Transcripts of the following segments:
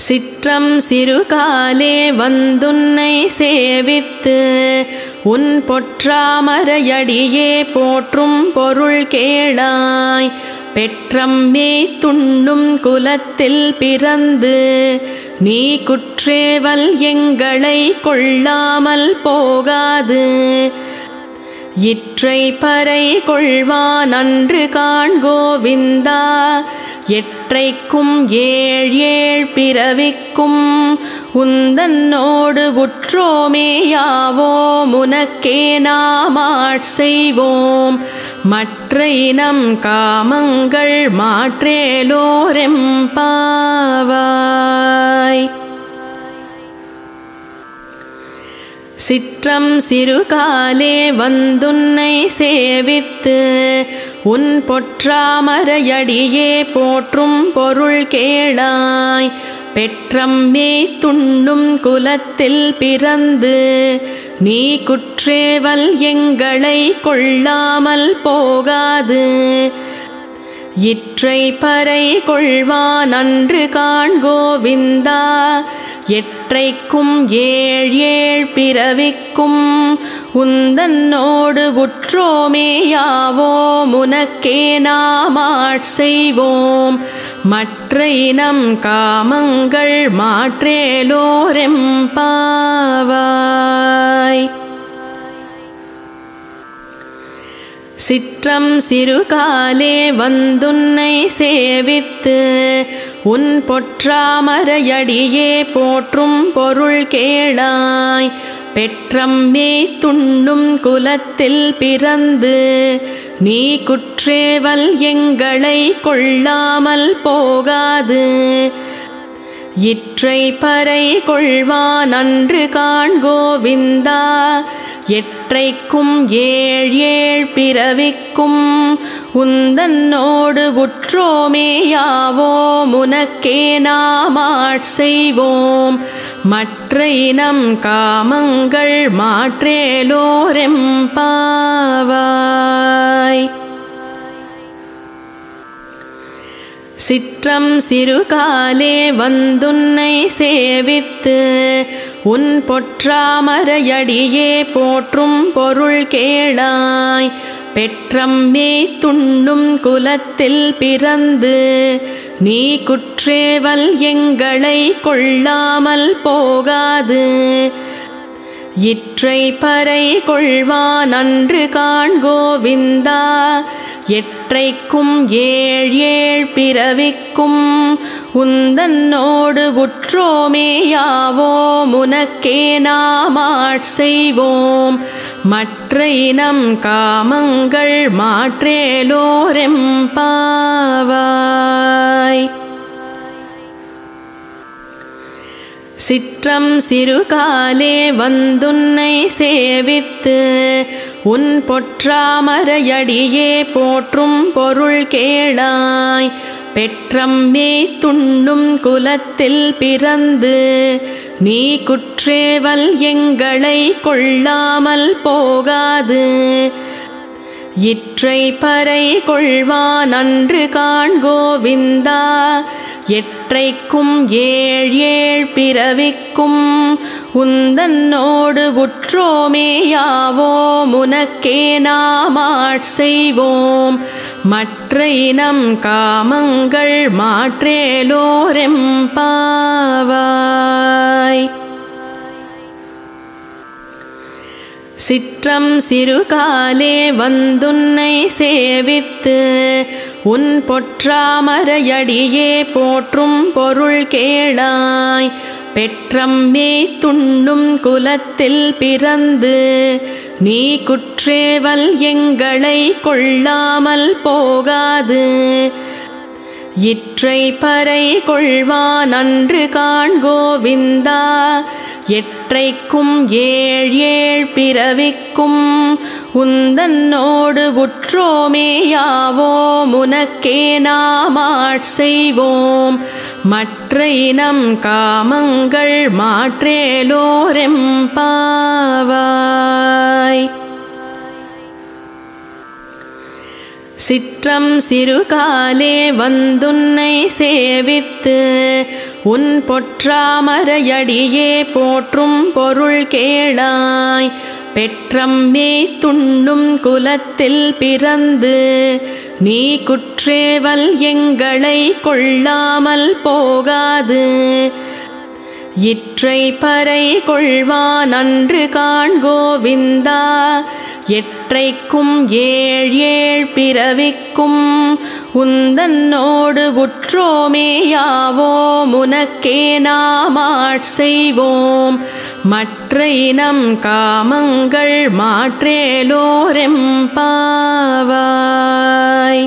சிற்றம் சிறுகாலே வந்துன்னை சேவித்து உன் பொற்றாமரையடியே போற்றும் பொருள் கேளாய் பெற்றம்மே துண்ணும் குலத்தில் பிறந்து நீ குற்றேவல் எங்களை கொள்ளாமல் போகாது இற்றை பறை கொள்வான் அன்று காண்கோவிந்தா எற்றைக்கும் ஏழ் ஏழ் பிறவிக்கும் உந்தன்னோடு உற்றோமேயாவோ முனக்கே நாமாட் செய்வோம் மற்ற இனம் காமங்கள் மாற்றேலோரெம்பாவாய் சிற்றம் சிறுகாலே வந்துன்னை சேவித்து உன் பொற்றாமரையடியே போற்றும் பொருள் கேளாய் பெற்றம்மே துண்ணும் குலத்தில் பிறந்து நீ குற்றேவல் எங்களை கொள்ளாமல் போகாது இற்றை பறை கொள்வான் அன்று காண்கோவிந்தா எற்றைக்கும் ஏழ் ஏழ் பிறவிக்கும் உந்தன்னோடு உற்றோமேயாவோ முனக்கே நாமாட் செய்வோம் மற்ற இனம் காமங்கள் மாற்றேலோரெம்பாவாய் சிற்றம் சிறுகாலே வந்துன்னை சேவித்து உன் பொற்றாமரையடியே போற்றும் பொருள் கேளாய் பெற்றம்மே துண்ணும் குலத்தில் பிறந்து நீ குற்றேவல் எங்களை கொள்ளாமல் போகாது இற்றை பறை கொள்வான் அன்று காண்கோவிந்தா எற்றைக்கும் ஏழ் ஏழ் பிறவிக்கும் உந்தன்னோடு உற்றோமேயாவோ முனக்கே நாமாட் செய்வோம் மற்ற இனம் காமங்கள் மாற்றேலோரெம்பாவாய் சிற்றம் சிறுகாலே வந்துன்னை சேவித்து உன் பொற்றாமரையடியே போற்றும் பொருள் கேளாய் பெற்றம்மே துண்ணும் குலத்தில் பிறந்து நீ குற்றேவல் எங்களை கொள்ளாமல் போகாது இற்றை பறை கொள்வான் அன்று காண்கோவிந்தா எற்றைக்கும் ஏழ் ஏழ் பிறவிக்கும் உந்தன்னோடு உற்றோமேயாவோ முனக்கே நாமாட் செய்வோம் மற்ற இனம் காமங்கள் மாற்றேலோரெம்பாவாய் சிற்றம் சிற்றம் சிறுகாலே வந்துன்னை சேவித்து உன் பொற்றாமரையடியே போற்றும் பொருள் கேளாய் பெற்றம்மே துண்ணும் குலத்தில் பிறந்து நீ குற்றேவல் எங்களை கொள்ளாமல் போகாது இற்றை பறை கொள்வான் அன்று காண்கோவிந்தா எற்றைக்கும் ஏழ் ஏழ் பிறவிக்கும் உந்தன்னோடு உற்றோமேயாவோ முனக்கே நாமாட் செய்வோம் மற்ற இனம் காமங்கள் மாற்றேலோரெம்பாவாய் உன் பொற்றாமரையடியே போற்றும் பொருள் கேளாய் பெற்றம்மே துண்ணும் குலத்தில் பிறந்து நீ குற்றேவல் எங்களை கொள்ளாமல் போகாது இற்றை பறை கொள்வான் அன்று காண்கோவிந்தா எற்றைக்கும் ஏழ் ஏழ் பிறவிக்கும் உந்தன்னோடு உற்றோமேயாவோ முனக்கே நாமாட் செய்வோம் மற்ற இனம் காமங்கள் மாற்றேலோரெம்பாவாய் சிற்றம் சிறுகாலே வந்துன்னை சேவித்து உன் பொற்றாமரையடியே போற்றும் பொருள் கேளாய் பெற்றம்மே துண்ணும் குலத்தில் பிறந்து நீ குற்றேவல் எங்களை கொள்ளாமல் போகாது இற்றை பறை கொள்வான் அன்று காண்கோவிந்தா எற்றைக்கும் ஏழ் ஏழ் பிறவிக்கும் உந்தன்னோடு உற்றோமேயாவோ முனக்கே நாமாட் செய்வோம் மற்ற இனம் காமங்கள் மாற்றேலோரெம்பாவாய் உன் பொற்றாமரையடியே போற்றும் பொருள் கேளாய் பெற்றம்மே துண்ணும் குலத்தில் பிறந்து நீ குற்றேவல் எங்களை கொள்ளாமல் போகாது இற்றை பறை கொள்வான் அன்று காண்கோவிந்தா எற்றைக்கும் ஏழ் ஏழ் பிறவிக்கும் உந்தன்னோடு உற்றோமேயாவோ முனக்கே நாமாட் செய்வோம் மற்ற இனம் காமங்கள் மாற்றேலோரெம்பாவாய் சிற்றம் சிறுகாலே வந்துன்னை சேவித்து உன் பொற்றாமரையடியே போற்றும் பொருள் கேளாய் பெற்றம்மே துண்ணும் குலத்தில் பிறந்து நீ குற்றேவல் எங்களை கொள்ளாமல் போகாது இற்றை பறை கொள்வான் அன்று காண்கோவிந்தா எற்றைக்கும் ஏழ் ஏழ் பிறவிக்கும் உந்தன்னோடு உற்றோமேயாவோ முனக்கே நாமாட் செய்வோம் மற்ற இனம் காமங்கள் மாற்றேலோரெம்பாவாய்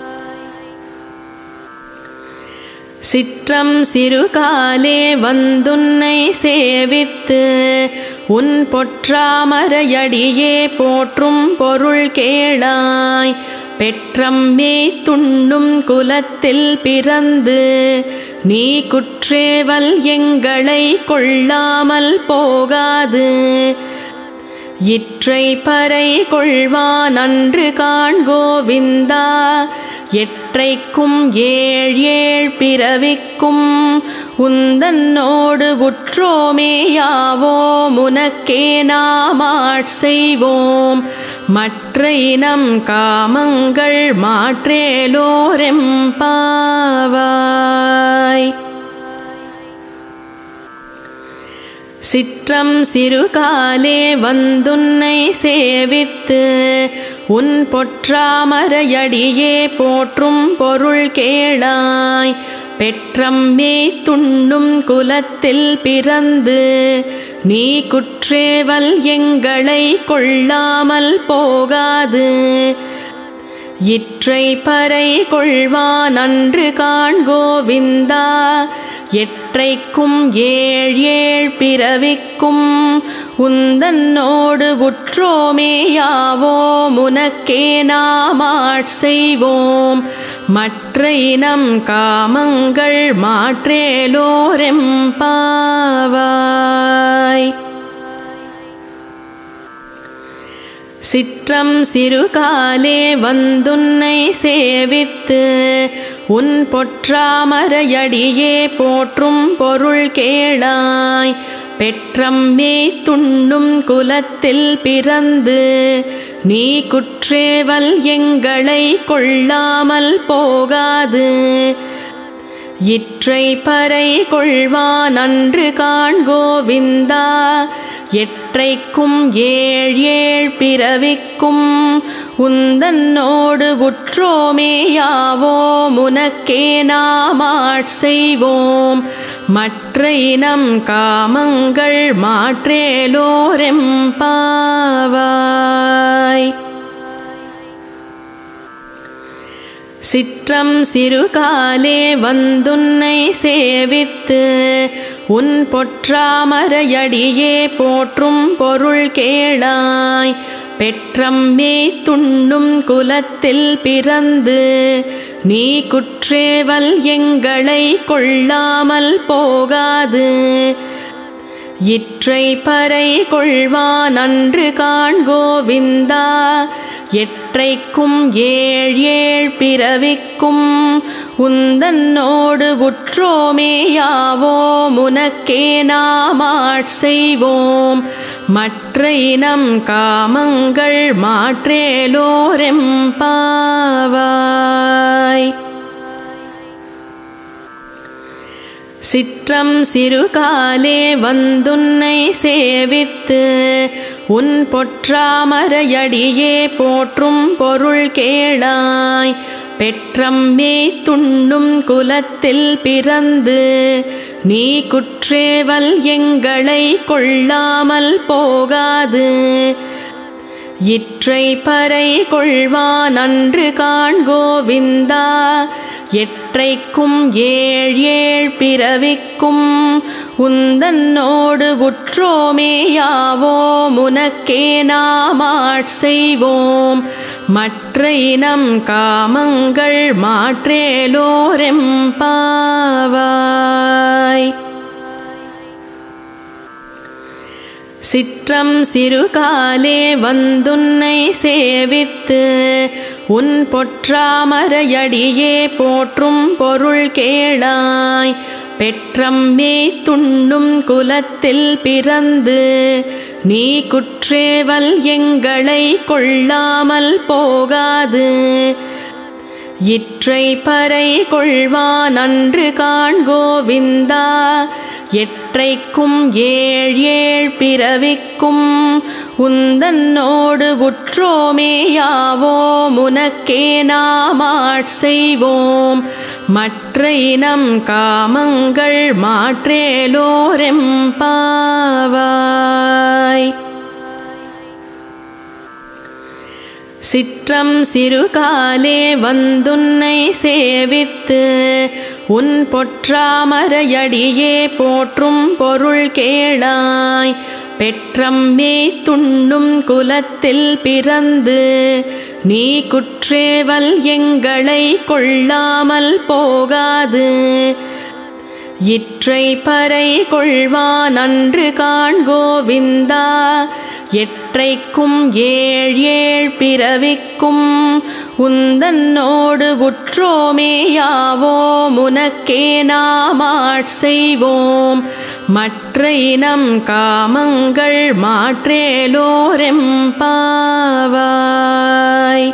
சிற்றம் சிறுகாலே வந்துன்னை சேவித்து உன் பொற்றாமரையடியே போற்றும் பொருள் கேளாய் பெற்றம்மே துண்ணும் குலத்தில் பிறந்து நீ குற்றேவல் எங்களை கொள்ளாமல் போகாது இற்றை பறை கொள்வான் அன்று காண்கோவிந்தா எற்றைக்கும் ஏழ் ஏழ் பிறவிக்கும் உந்தன்னோடு உற்றோமேயாவோ முனக்கே நாமாட் செய்வோம் மற்ற இனம் காமங்கள் மாற்றேலோரெம்பாவாய் சிற்றம் சிறுகாலே வந்துன்னை சேவித்து உன் பொற்றாமரையடியே போற்றும் பொருள் கேளாய் பெற்றம்மே துண்ணும் குலத்தில் பிறந்து நீ குற்றேவல் எங்களை கொள்ளாமல் போகாது இற்றை பறை கொள்வான் அன்று காண்கோவிந்தா எற்றைக்கும் ஏழ் ஏழ் பிறவிக்கும் உந்தன்னோடு உற்றோமேயாவோ முனக்கே நாமாட் செய்வோம் மற்ற இனம் காமங்கள் மாற்றேலோரெம்பாவாய் சிற்றம் சிறுகாலே வந்துன்னை சேவித்து உன் பொற்றாமரையடியே போற்றும் பொருள் கேளாய் பெற்றம்மே துண்ணும் குலத்தில் பிறந்து நீ குற்றேவல் எங்களை கொள்ளாமல் போகாது இற்றை பறை கொள்வான் அன்று காண்கோவிந்தா எற்றைக்கும் ஏழ் ஏழ் பிறவிக்கும் உந்தன்னோடு உற்றோமேயாவோ முனக்கே நாமாட் செய்வோம் மற்ற இனம் காமங்கள் மாற்றேலோரெம்பாவாய் சிற்றம் சிறுகாலே வந்துன்னை சேவித்து உன் பொற்றாமரையடியே போற்றும் பொருள் கேளாய் பெற்றம்மே துண்ணும் குலத்தில் பிறந்து நீ குற்றேவல் எங்களை கொள்ளாமல் போகாது இற்றை பறை கொள்வான் அன்று காண்கோவிந்தா எற்றைக்கும் ஏழ் ஏழ் பிறவிக்கும் உந்தன்னோடு உற்றோமேயாவோ முனக்கே நாமாட் செய்வோம் மற்ற இனம் காமங்கள் மாற்றேலோரெம்பாவாய் சிற்றம் சிறுகாலே வந்துன்னை சேவித்து உன் பொற்றாமரையடியே போற்றும் பொருள் கேளாய் பெற்றம்மே துண்ணும் குலத்தில் பிறந்து நீ குற்றேவல் எங்களை கொள்ளாமல் போகாது இற்றை பறை கொள்வான் அன்று காண்கோவிந்தா எற்றைக்கும் ஏழ் ஏழ் பிறவிக்கும் உந்தன்னோடு உற்றோமேயாவோ முனக்கே நாமாட் செய்வோம் மற்ற இனம் காமங்கள் மாற்றேலோரெம்பாவாய் சிற்றம் சிறுகாலே வந்துன்னை சேவித்து உன் பொற்றாமரையடியே போற்றும் பொருள் கேளாய் பெற்றம்மே துண்ணும் குலத்தில் பிறந்து நீ குற்றேவல் எங்களை கொள்ளாமல் போகாது இற்றை பறை கொள்வான் அன்று காண்கோவிந்தா எற்றைக்கும் ஏழ் ஏழ் பிறவிக்கும் உந்தன்னோடு உற்றோமேயாவோ முனக்கே நாமாட் செய்வோம் மற்ற இனம் காமங்கள் மாற்றேலோரெம்பாவாய் சிற்றம் சிறுகாலே வந்துன்னை சேவித்து உன் பொற்றாமரையடியே போற்றும் பொருள் கேளாய் பெற்றம்மே துண்ணும் குலத்தில் பிறந்து நீ குற்றேவல் எங்களை கொள்ளாமல் போகாது இற்றை பறை கொள்வான் அன்று காண்கோவிந்தா எற்றைக்கும் ஏழ் ஏழ் பிறவிக்கும் உந்தன்னோடு உற்றோமேயாவோ முனக்கே நாமாட் செய்வோம் மற்ற இனம் காமங்கள் மாற்றேலோரெம்பாவாய்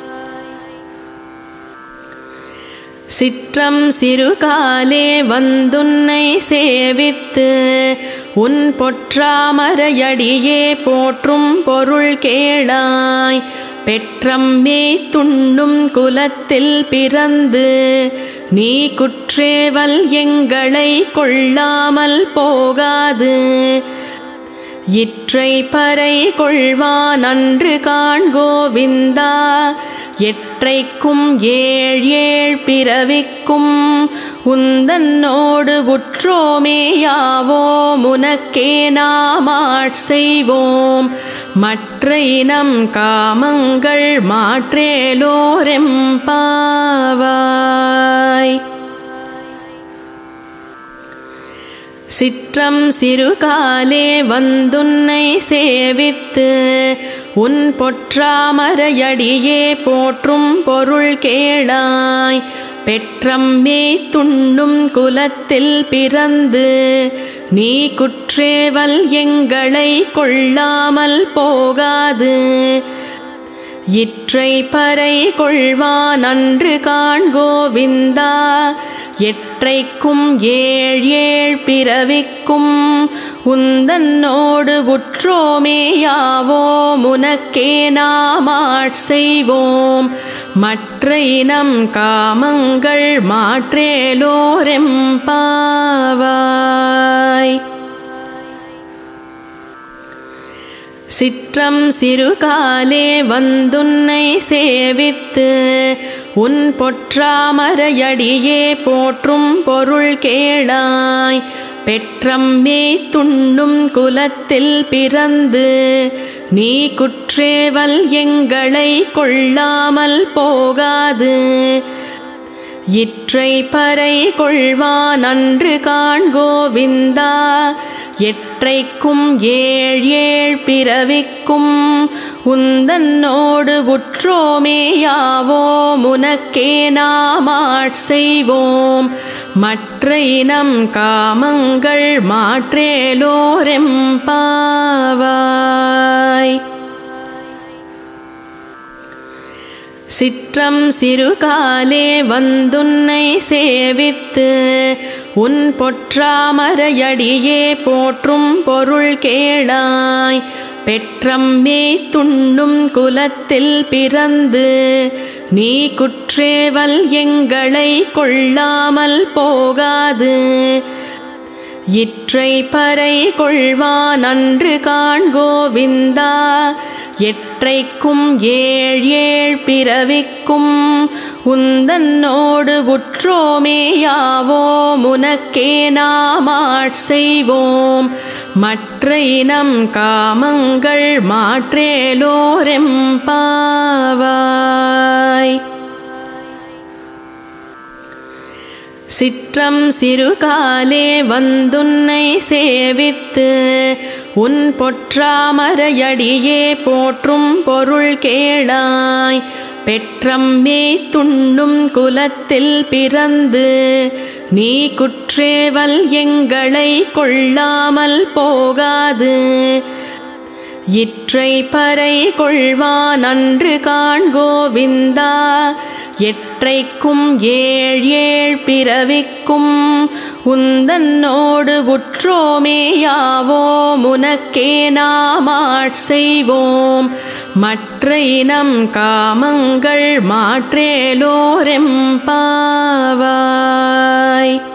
சிற்றம் சிறுகாலே வந்துன்னை சேவித்து உன் பொற்றாமரையடியே போற்றும் பொருள் கேளாய் பெற்றம்மே துண்ணும் குலத்தில் பிறந்து நீ குற்றேவல் எங்களை கொள்ளாமல் போகாது இற்றை பறை கொள்வான் அன்று காண்கோவிந்தா எற்றைக்கும் ஏழ் ஏழ் பிறவிக்கும் உந்தன்னோடு உற்றோமேயாவோ முனக்கே நாமாட் செய்வோம் மற்ற இனம் காமங்கள் மாற்றேலோரெம்பாவாய் சிற்றம் சிறுகாலே வந்துன்னை சேவித்து உன் பொற்றாமரையடியே போற்றும் பொருள் கேளாய் பெற்றம்மே துண்ணும் குலத்தில் பிறந்து நீ குற்றேவல் எங்களை கொள்ளாமல் போகாது இற்றை பறை கொள்வான் அன்று காண்கோவிந்தா எற்றைக்கும் ஏழ் ஏழ் பிறவிக்கும் உந்தன்னோடு உற்றோமேயாவோ முனக்கே நாமாட் செய்வோம் மற்ற இனம் காமங்கள் மாற்றேலோரெம்பாவாய் சிற்றம் சிறுகாலே வந்துன்னை சேவித்து உன் பொற்றாமரையடியே போற்றும் பொருள் கேளாய் பெற்றம்மே துண்ணும் குலத்தில் பிறந்து நீ குற்றேவல் எங்களை கொள்ளாமல் போகாது இற்றை பறை கொள்வான் அன்று காண்கோவிந்தா எற்றைக்கும் ஏழ் ஏழ் பிறவிக்கும் உந்தன்னோடு உற்றோமேயாவோ முனக்கே நாமாட் செய்வோம் மற்ற இனம் காமங்கள் மாற்றேலோரெம்பாவாய் சிற்றம் சிறுகாலே வந்துன்னை சேவித்து உன் பொற்றாமரையடியே போற்றும் பொருள் கேளாய் பெற்றம்மே துண்ணும் குலத்தில் பிறந்து நீ குற்றேவல் எங்களை கொள்ளாமல் போகாது இற்றை பறை கொள்வான் அன்று காண்கோவிந்தா எற்றைக்கும் ஏழ் ஏழ் பிறவிக்கும் உந்தன்னோடு உற்றோமேயாவோ முனக்கே நாமாட் செய்வோம் மற்ற இனம் காமங்கள் மாற்றேலோரெம்பாவாய் சிற்றம் சிறுகாலே வந்துன்னை சேவித்து உன் பொற்றாமரையடியே போற்றும் பொருள் கேளாய் பெற்றம்மே துண்ணும் குலத்தில் பிறந்து நீ குற்றேவல் எங்களை கொள்ளாமல் போகாது இற்றை பறை கொள்வான் அன்று காண்கோவிந்தா எற்றைக்கும் ஏழ் ஏழ் பிறவிக்கும் உந்தன்னோடு உற்றோமேயாவோம் உனக்கே நாம் செய்வோம் மற்ற இனம் காமங்கள் மாற்றேலோரெம்பாவாய்